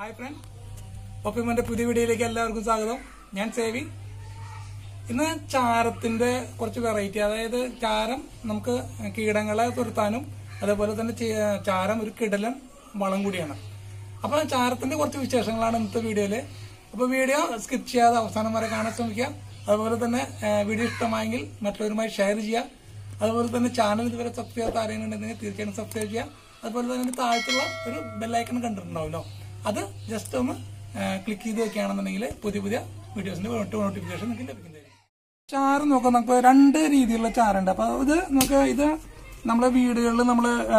hi front ഒപ്പിമന്റെ പുതിയ വീഡിയോയിലേക്ക് എല്ലാവർക്കും സ്വാഗതം ഞാൻ സേവി ഇന്ന് ചാരത്തിന്റെ കുറച്ച് വെറൈറ്റി അതായത് ചാരം നമുക്ക് കീടങ്ങളെ തുരത്താനും അതേപോലെ തന്നെ ചെ- ചാരം ഒരു കിടലൻ വളം കൂടിയാണ് അപ്പൊ ചാരത്തിന്റെ കുറച്ച് വിശേഷങ്ങളാണ് ഇന്നത്തെ വീഡിയോയില് അപ്പൊ വീഡിയോ സ്കിപ്പ് ചെയ്യാതെ അവസാനം വരെ കാണാൻ ശ്രമിക്കുക അതുപോലെ തന്നെ ആ, വീഡിയോ ഇഷ്ടമായെങ്കിൽ മറ്റുള്ളവരുമായി ഷെയർ ചെയ്യുക അതുപോലെ തന്നെ ചാനൽ ഇതുവരെ സബ്സ്ക്രൈബ് ചെയ്യാത്ത ആരെങ്കിലും ഉണ്ടെങ്കിൽ തീർച്ചയായും സബ്സ്ക്രൈബ് ചെയ്യുക അതുപോലെ തന്നെ അതിന്റെ താഴത്തുള്ള ഒരു ബെല്ലൈക്കൺ കണ്ടിട്ടുണ്ടാവുമല്ലോ അത് ജസ്റ്റ് ഒന്ന് ക്ലിക്ക് ചെയ്ത് വെക്കുകയാണെന്നുണ്ടെങ്കിൽ പുതിയ പുതിയ വീഡിയോസിന്റെ നോട്ടിഫിക്കേഷൻ നിങ്ങൾക്ക് ലഭിക്കുന്നതായിരിക്കും ചാരം നോക്കാം നമുക്ക് രണ്ട് രീതിയിലുള്ള ചാറുണ്ട് അപ്പൊ ഇത് നമുക്ക് ഇത് നമ്മളെ വീടുകളിൽ നമ്മള് ആ,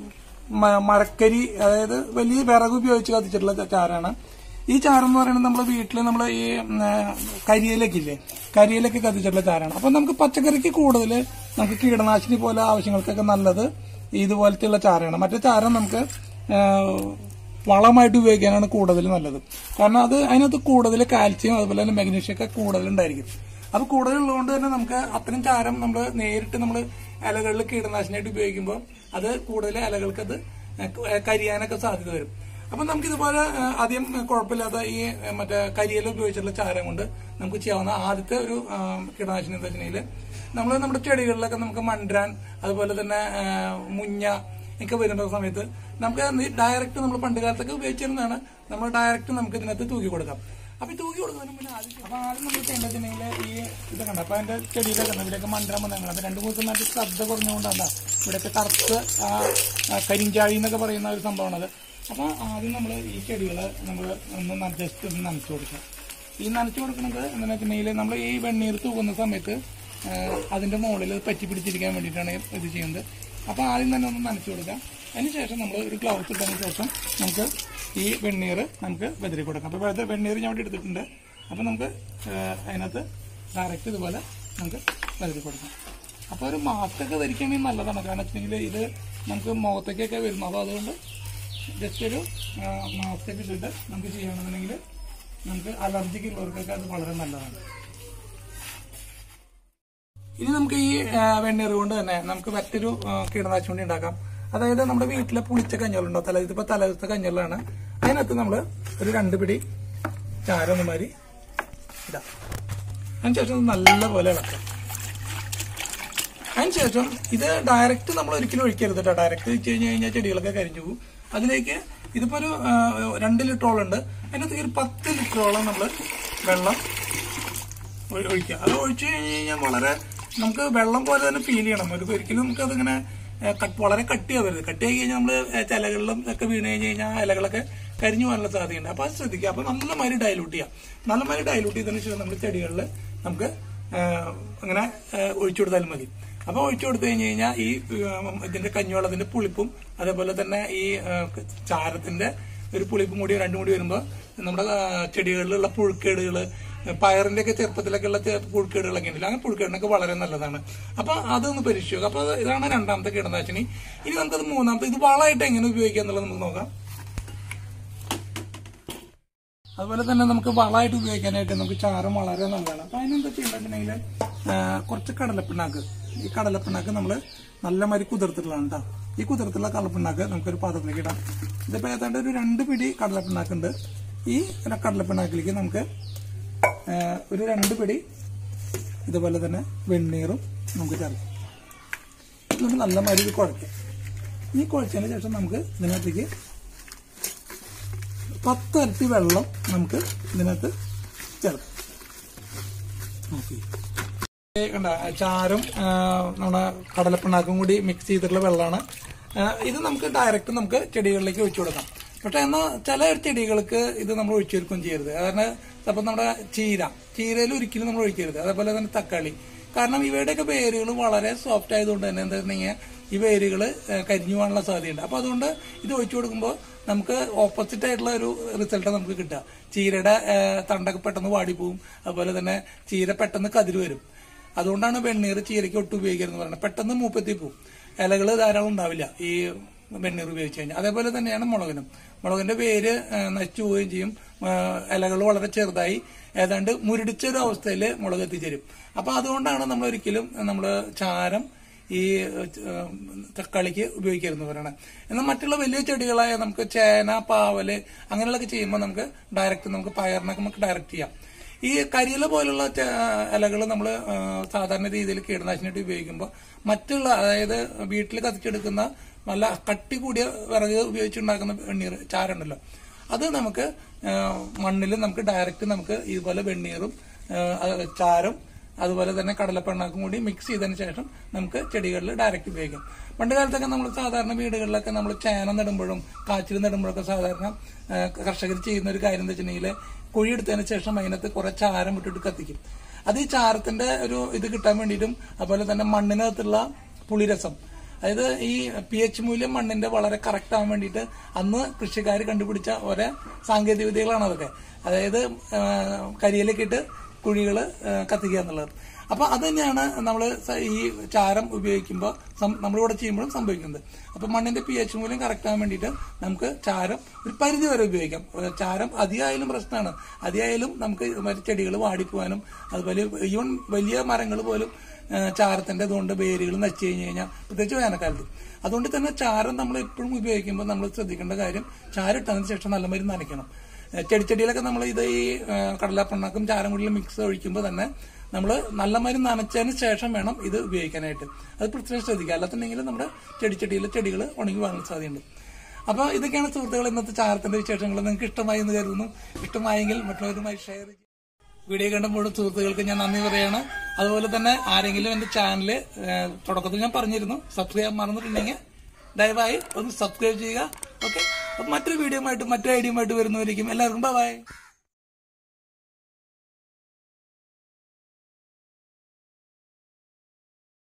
മ- മരക്കരി അതായത് വലിയ വിറക് ഉപയോഗിച്ച് കത്തിച്ചിട്ടുള്ള ച- ചാരാണ് ഈ ചാരം എന്ന് പറയുന്നത് നമ്മുടെ വീട്ടിൽ നമ്മൾ ഈ ഉം, ആ, കരിയിലൊക്കെ ഇല്ലേ കരിയിലൊക്കെ കത്തിച്ചിട്ടുള്ള ചാരാണ് അപ്പൊ നമുക്ക് പച്ചക്കറിക്ക് കൂടുതൽ നമുക്ക് കീടനാശിനി പോലെ ആവശ്യങ്ങൾക്കൊക്കെ നല്ലത് ഇതുപോലത്തെയുള്ള ചാരമാണ് മറ്റേ ചാരം നമുക്ക് ആ, വളമായിട്ട് ഉപയോഗിക്കാനാണ് കൂടുതൽ നല്ലത് കാരണം അത് അതിനകത്ത് കൂടുതൽ കാൽസ്യം അതുപോലെ തന്നെ മാഗ്നീഷ്യം ഒക്കെ കൂടുതലുണ്ടായിരിക്കും അത് കൂടുതലുള്ളതുകൊണ്ട് തന്നെ നമുക്ക് അത്രയും ചാരം നമ്മൾ നേരിട്ട് നമ്മൾ ഇലകളിൽ കീടനാശിനിയായിട്ട് ഉപയോഗിക്കുമ്പോൾ അത് കൂടുതൽ ഇലകൾക്ക് അത് കരിയാനൊക്കെ സാധ്യത വരും അപ്പൊ നമുക്ക് ഇതുപോലെ ആ, അധികം കുഴപ്പമില്ലാത്ത ഈ ആ, മറ്റേ കരിയില ഉപയോഗിച്ചിട്ടുള്ള ചാരം കൊണ്ട് നമുക്ക് ചെയ്യാവുന്ന ആദ്യത്തെ ഒരു ആ, കീടനാശിനി എന്താ വെച്ചിട്ടുണ്ടെങ്കിൽ നമ്മൾ നമ്മുടെ ചെടികളിലൊക്കെ നമുക്ക് മൺഡ്രാൻ അതുപോലെ തന്നെ ആ, മുഞ്ഞ ഒക്കെ വരുന്ന സമയത്ത് നമുക്ക് ഡയറക്റ്റ് നമ്മൾ പണ്ട് കാലത്തൊക്കെ ഉപയോഗിച്ചിരുന്നതാണ് നമ്മൾ ഡയറക്റ്റ് നമുക്ക് ഇതിനകത്ത് തൂക്കി കൊടുക്കാം അപ്പൊ ഈ തൂക്കി കൊടുക്കുന്നതിന് മുന്നേ ആദ്യം അപ്പൊ ആദ്യം നമ്മൾ ചെയ്യേണ്ടതിനെങ്കിൽ ഈ ഇത് കണ്ട അപ്പൊ അതിന്റെ ചെടിയിലൊക്കെ ഉണ്ട് ഇവിടെയൊക്കെ മണ്ടരം വന്നങ്ങൾ അപ്പൊ രണ്ടു മൂന്ന് നാട്ടിൽ ശ്രദ്ധ കുറഞ്ഞുകൊണ്ടാണ് ഇവിടെയൊക്കെ കറുത്ത് ആ ആ കരിഞ്ചാഴി എന്നൊക്കെ പറയുന്ന ഒരു സംഭവമാണത് അപ്പൊ ആദ്യം നമ്മൾ ഈ ചെടികളെ നമ്മൾ ഒന്ന് ജസ്റ്റ് ഒന്ന് നനച്ചു കൊടുക്കാം ഈ നനച്ചു കൊടുക്കുന്നത് എന്താണെന്ന് വെച്ചിട്ടുണ്ടെങ്കിൽ നമ്മൾ ഈ വെണ്ണീർ തൂക്കുന്ന സമയത്ത് ആ, അതിന്റെ മുകളിൽ പറ്റി പിടിച്ചിരിക്കാൻ വേണ്ടിയിട്ടാണ് ഇത് ചെയ്യുന്നത് അപ്പൊ ആദ്യം തന്നെ ഒന്ന് നനച്ചു കൊടുക്കാം അതിനുശേഷം നമ്മൾ ഒരു ഗ്ലൗസ് ഇട്ടതിന് ശേഷം നമുക്ക് ഈ വെണ്ണീർ നമുക്ക് വെതിരി കൊടുക്കാം അപ്പൊ വെത- വെണ്ണീർ ഞാൻ ഇവിടെ എടുത്തിട്ടുണ്ട് അപ്പൊ നമുക്ക് ആ, അതിനകത്ത് ഡയറക്റ്റ് ഇതുപോലെ നമുക്ക് വെതിരി കൊടുക്കാം അപ്പൊ ഒരു മാസ്കൊക്കെ ധരിക്കുകയാണെങ്കിൽ നല്ലതാണ് കാരണം വെച്ചിട്ടുണ്ടെങ്കിൽ ഇത് നമുക്ക് മുഖത്തേക്കൊക്കെ വരുന്നു അപ്പോൾ അതുകൊണ്ട് ജസ്റ്റ് ഒരു മാസ്ക് ഒക്കെ ഇട്ടിട്ട് നമുക്ക് ചെയ്യുകയാണെന്നുണ്ടെങ്കിൽ നമുക്ക് അലർജിക്ക് ഉള്ളവർക്കൊക്കെ അത് വളരെ നല്ലതാണ് ഇനി നമുക്ക് ഈ ആ, വെണ്ണീർ കൊണ്ട് തന്നെ നമുക്ക് മറ്റൊരു ആ, കീടനാശിനി കൊണ്ട് ഉണ്ടാക്കാം അതായത് നമ്മുടെ വീട്ടിലെ പുളിച്ച കഞ്ഞളുണ്ടോ തല ഇതിപ്പോ തലേദിവസത്തെ കഞ്ഞളാണ് അതിനകത്ത് നമ്മൾ ഒരു രണ്ട് പിടി ചാരം മാതിരി ഇടാം അതിനുശേഷം ഇത് നല്ലപോലെ ഇളക്കാം അതിനുശേഷം ഇത് ഡയറക്റ്റ് നമ്മൾ ഒരിക്കലും ഒഴിക്കരുത് കേട്ടോ ഡയറക്റ്റ് വെച്ച് കഴിഞ്ഞ് കഴിഞ്ഞാൽ ചെടികളൊക്കെ കരിഞ്ഞു പോകും അതിലേക്ക് ഇതിപ്പോ ഒരു ആ, രണ്ട് ലിറ്ററോളം ഉണ്ട് അതിനകത്ത് ഒരു പത്ത് ലിറ്ററോളം നമ്മൾ വെള്ളം ഒഴി- ഒഴിക്കുക അത് ഒഴിച്ചു കഴിഞ്ഞ് കഴിഞ്ഞാൽ വളരെ നമുക്ക് വെള്ളം പോലെ തന്നെ ഫീൽ ചെയ്യണം ഒരു ഒരിക്കലും നമുക്ക് അതിങ്ങനെ ഏ, കട്ട്- വളരെ കട്ടിയാവരുത് കട്ടിയായി കഴിഞ്ഞാൽ നമ്മൾ ചിലകളിലും ഒക്കെ വീണ് കഴിഞ്ഞ് കഴിഞ്ഞാൽ ആ ഇലകളൊക്കെ കരിഞ്ഞു പോകാനുള്ള സാധ്യതയുണ്ട് അപ്പൊ അത് ശ്രദ്ധിക്കുക അപ്പൊ നല്ല മാതിരി ഡയലൂട്ട് ചെയ്യാം നല്ല മാതിരി ഡയലൂട്ട് ചെയ്തതിനു ശേഷം നമ്മൾ ചെടികളിൽ നമുക്ക് ഏ, അങ്ങനെ ഏ, ഒഴിച്ചു കൊടുത്താലും മതി അപ്പൊ ഒഴിച്ചു കൊടുത്തു കഴിഞ്ഞ് കഴിഞ്ഞാൽ ഈ ഉം, ഇതിന്റെ കഞ്ഞിവെള്ളത്തിന്റെ പുളിപ്പും അതേപോലെ തന്നെ ഈ ഏ, ചാരത്തിന്റെ ഒരു പുളിപ്പും കൂടി രണ്ടും കൂടി വരുമ്പോൾ നമ്മുടെ ആ, ചെടികളിലുള്ള പുഴുക്കേടുകള് പയറിന്റെ ഒക്കെ ചെറുപ്പത്തിലൊക്കെ ഉള്ള ചെ- പുഴുക്കേടുകളൊക്കെ ഉണ്ടല്ലോ അങ്ങനെ പുഴുക്കേടിനൊക്കെ വളരെ നല്ലതാണ് അപ്പൊ അതൊന്ന് പരീക്ഷിക്കുക അപ്പൊ അത് ഇതാണ് രണ്ടാമത്തെ കീടനാശിനി ഇനി നമുക്കത് മൂന്നാമത്തെ ഇത് വളമായിട്ട് എങ്ങനെ ഉപയോഗിക്കുക എന്നുള്ളത് നമുക്ക് നോക്കാം അതുപോലെ തന്നെ നമുക്ക് വളമായിട്ട് ഉപയോഗിക്കാനായിട്ട് നമുക്ക് ചാരം വളരെ നല്ലതാണ് അപ്പൊ അതിനെന്താ ചെയ്യേണ്ടതെന്നുണ്ടെങ്കിൽ കുറച്ച് കടലപ്പിണ്ണാക്ക് ഈ കടലപ്പിണ്ണാക്ക് നമ്മൾ നല്ല മാതിരി കുതിർത്തിട്ടുള്ളതാണ് കേട്ടോ ഈ കുതിർത്തുള്ള കടലപ്പിണ്ണാക്ക് നമുക്കൊരു പാത്രത്തിലേക്ക് ഇടാം ഇതിപ്പോ ഏതാണ്ട് ഒരു രണ്ട് പിടി കടലപ്പിണ്ണാക്കുണ്ട് ഈ കടലപ്പിണ്ണാക്കിലേക്ക് നമുക്ക് ആ, ഒരു രണ്ട് പിടി ഇതുപോലെ തന്നെ വെണ്ണീറും നമുക്ക് ചേർക്കാം എന്നിട്ട് നല്ല മാതിരി ഇത് കുഴക്കാം ഈ കുഴച്ചതിന് ശേഷം നമുക്ക് ഇതിനകത്തേക്ക് പത്ത് ഇരട്ടി വെള്ളം നമുക്ക് ഇതിനകത്ത് ചേർക്കാം ഓക്കെ കണ്ട ചാരും ആ, നമ്മുടെ കടലപ്പിണ്ണാക്കും കൂടി മിക്സ് ചെയ്തിട്ടുള്ള വെള്ളമാണ് ആ, ഇത് നമുക്ക് ഡയറക്റ്റ് നമുക്ക് ചെടികളിലേക്ക് ഒഴിച്ചു കൊടുക്കാം പക്ഷെ എന്നാൽ ചില ചെടികൾക്ക് ഇത് നമ്മൾ ഒഴിച്ചെടുക്കുകയും ചെയ്യരുത് കാരണം ചിലപ്പോൾ നമ്മുടെ ചീര ചീരയിൽ ഒരിക്കലും നമ്മൾ ഒഴിക്കരുത് അതേപോലെ തന്നെ തക്കാളി കാരണം ഇവയുടെയൊക്കെ വേരുകൾ വളരെ സോഫ്റ്റ് ആയതുകൊണ്ട് തന്നെ എന്താ വെച്ചിട്ടുണ്ടെങ്കിൽ ഈ വേരുകൾ കരിഞ്ഞു പോകാനുള്ള സാധ്യതയുണ്ട് അപ്പൊ അതുകൊണ്ട് ഇത് ഒഴിച്ചു കൊടുക്കുമ്പോൾ നമുക്ക് ഓപ്പോസിറ്റ് ആയിട്ടുള്ള ഒരു റിസൾട്ട് നമുക്ക് കിട്ടുക ചീരയുടെ ആ, തണ്ടൊക്കെ പെട്ടെന്ന് വാടിപ്പോവും അതുപോലെ തന്നെ ചീര പെട്ടെന്ന് കതിര് വരും അതുകൊണ്ടാണ് വെണ്ണീർ ചീരയ്ക്ക് ഒട്ടും ഉപയോഗിക്കരുതെന്ന് പറയുന്നത് പെട്ടെന്ന് മൂപ്പത്തി പോവും ഇലകൾ ധാരാളം ഉണ്ടാവില്ല ഈ വെണ്ണീർ ഉപയോഗിച്ച് കഴിഞ്ഞാൽ അതേപോലെ തന്നെയാണ് മുളകിനും മുളകിന്റെ വേര് ആ, നശിച്ചു പോവുകയും ചെയ്യും ഇലകൾ വളരെ ചെറുതായി ഏതാണ്ട് മുരടിച്ച ഒരു അവസ്ഥയിൽ മുളക് എത്തിച്ചേരും അപ്പൊ അതുകൊണ്ടാണ് നമ്മൾ ഒരിക്കലും നമ്മൾ ചാരം ഈ ഏഹ്, തക്കാളിക്ക് ഉപയോഗിക്കരുതെന്ന് പറയണത് എന്നാൽ മറ്റുള്ള വലിയ ചെടികളായ നമുക്ക് ചേന പാവല് അങ്ങനെയുള്ളതൊക്കെ ചെയ്യുമ്പോൾ നമുക്ക് ഡയറക്റ്റ് നമുക്ക് പയറിനൊക്കെ നമുക്ക് ഡയറക്റ്റ് ചെയ്യാം ഈ കരിയില പോലുള്ള ഇലകൾ നമ്മൾ സാധാരണ രീതിയിൽ കീടനാശിനിയായിട്ട് ഉപയോഗിക്കുമ്പോൾ മറ്റുള്ള അതായത് വീട്ടിൽ കത്തിച്ചെടുക്കുന്ന നല്ല കട്ടി കൂടിയ വിറക് ഉപയോഗിച്ചുണ്ടാക്കുന്ന വെണ്ണീർ ചാരുണ്ടല്ലോ അത് നമുക്ക് മണ്ണിൽ നമുക്ക് ഡയറക്റ്റ് നമുക്ക് ഇതുപോലെ വെണ്ണീറും ആ, അത് ചാരം അതുപോലെ തന്നെ കടലപ്പെണ്ണാക്കും കൂടി മിക്സ് ചെയ്തതിന് ശേഷം നമുക്ക് ചെടികളിൽ ഡയറക്റ്റ് ഉപയോഗിക്കാം പണ്ട് കാലത്തൊക്കെ നമ്മൾ സാധാരണ വീടുകളിലൊക്കെ നമ്മൾ ചേന നടുമ്പോഴും കാച്ചിൽ നടുമ്പോഴൊക്കെ സാധാരണ കർഷകർ ചെയ്യുന്ന ഒരു കാര്യം എന്താ വെച്ചിട്ടുണ്ടെങ്കിൽ കുഴിയെടുത്തതിന് ശേഷം അതിനകത്ത് കുറെ ചാരം ഇട്ടിട്ട് കത്തിക്കും അത് ഈ ചാരത്തിന്റെ ഒരു ഇത് കിട്ടാൻ വേണ്ടിയിട്ടും അതുപോലെ തന്നെ മണ്ണിനകത്തുള്ള പുളിരസം അതായത് ഈ പി എച്ച് മൂല്യം മണ്ണിന്റെ വളരെ കറക്റ്റ് ആവാൻ വേണ്ടിയിട്ട് അന്ന് കൃഷിക്കാർ കണ്ടുപിടിച്ച ഓരോ സാങ്കേതിക വിദ്യകളാണ് അതൊക്കെ അതായത് ആ, കരിയിലൊക്കെ ഇട്ട് കുഴികൾ കത്തിക്കുക എന്നുള്ളത് അപ്പൊ അത് തന്നെയാണ് നമ്മൾ ഈ ചാരം ഉപയോഗിക്കുമ്പോൾ നമ്മളിവിടെ ചെയ്യുമ്പോഴും സംഭവിക്കുന്നത് അപ്പൊ മണ്ണിന്റെ പി എച്ച് മൂല്യം കറക്റ്റ് ആവാൻ വേണ്ടിയിട്ട് നമുക്ക് ചാരം ഒരു പരിധി വരെ ഉപയോഗിക്കാം ഏഹ് ചാരം അധികമായാലും പ്രശ്നമാണ് അധികമായാലും നമുക്ക് മറ്റു ചെടികൾ വാടിപ്പോവാനും അതുപോലെ ഈവൻ വലിയ മരങ്ങൾ പോലും ഏഹ് ചാരത്തിന്റെ അതുകൊണ്ട് വേരുകൾ നശിച്ചു കഴിഞ്ഞു കഴിഞ്ഞാൽ പ്രത്യേകിച്ച് വേനൽക്കാലത്ത് അതുകൊണ്ട് തന്നെ ചാരം നമ്മൾ എപ്പോഴും ഉപയോഗിക്കുമ്പോൾ നമ്മൾ ശ്രദ്ധിക്കേണ്ട കാര്യം ചാരം ഇട്ടതിന് ശേഷം നല്ല മരുന്ന് നനയ്ക്കണം ഏഹ് ചെടിച്ചെടിയിലൊക്കെ നമ്മൾ ഇത് ഈ ഏഹ് കടലപ്പിണ്ണാക്കും ചാരം കൂടി മിക്സ് ഒഴിക്കുമ്പോൾ തന്നെ നമ്മൾ നല്ല മരുന്ന് നനച്ചതിന് ശേഷം വേണം ഇത് ഉപയോഗിക്കാനായിട്ട് അത് പ്രത്യേകം ശ്രദ്ധിക്കുക അല്ലാത്തുണ്ടെങ്കിൽ നമ്മുടെ ചെടിച്ചെടിയിലെ ചെടികൾ ഉണങ്ങി വാങ്ങാൻ സാധ്യതയുണ്ട് അപ്പൊ ഇതൊക്കെയാണ് സുഹൃത്തുക്കൾ ഇന്നത്തെ ചാരത്തിന്റെ വിശേഷങ്ങൾ നിങ്ങൾക്ക് ഇഷ്ടമായി എന്ന് കരുതുന്നു ഇഷ്ടമായെങ്കിൽ മറ്റുള്ളവരുമായി ഷെയർ ചെയ്യും വീഡിയോ കണ്ടപ്പോൾ സുഹൃത്തുക്കൾക്ക് ഞാൻ നന്ദി പറയാണ് അതുപോലെ തന്നെ ആരെങ്കിലും എന്റെ ചാനല് തുടക്കത്തിൽ ഞാൻ പറഞ്ഞിരുന്നു സബ്സ്ക്രൈബ് മറന്നിട്ടുണ്ടെങ്കിൽ ദയവായി ഒന്ന് സബ്സ്ക്രൈബ് ചെയ്യുക ഓക്കെ അപ്പൊ മറ്റൊരു വീഡിയോ ആയിട്ട് മറ്റൊരു ഐഡിയ ആയിട്ട് വരുന്നവരിക്കും എല്ലാവർക്കും ബൈ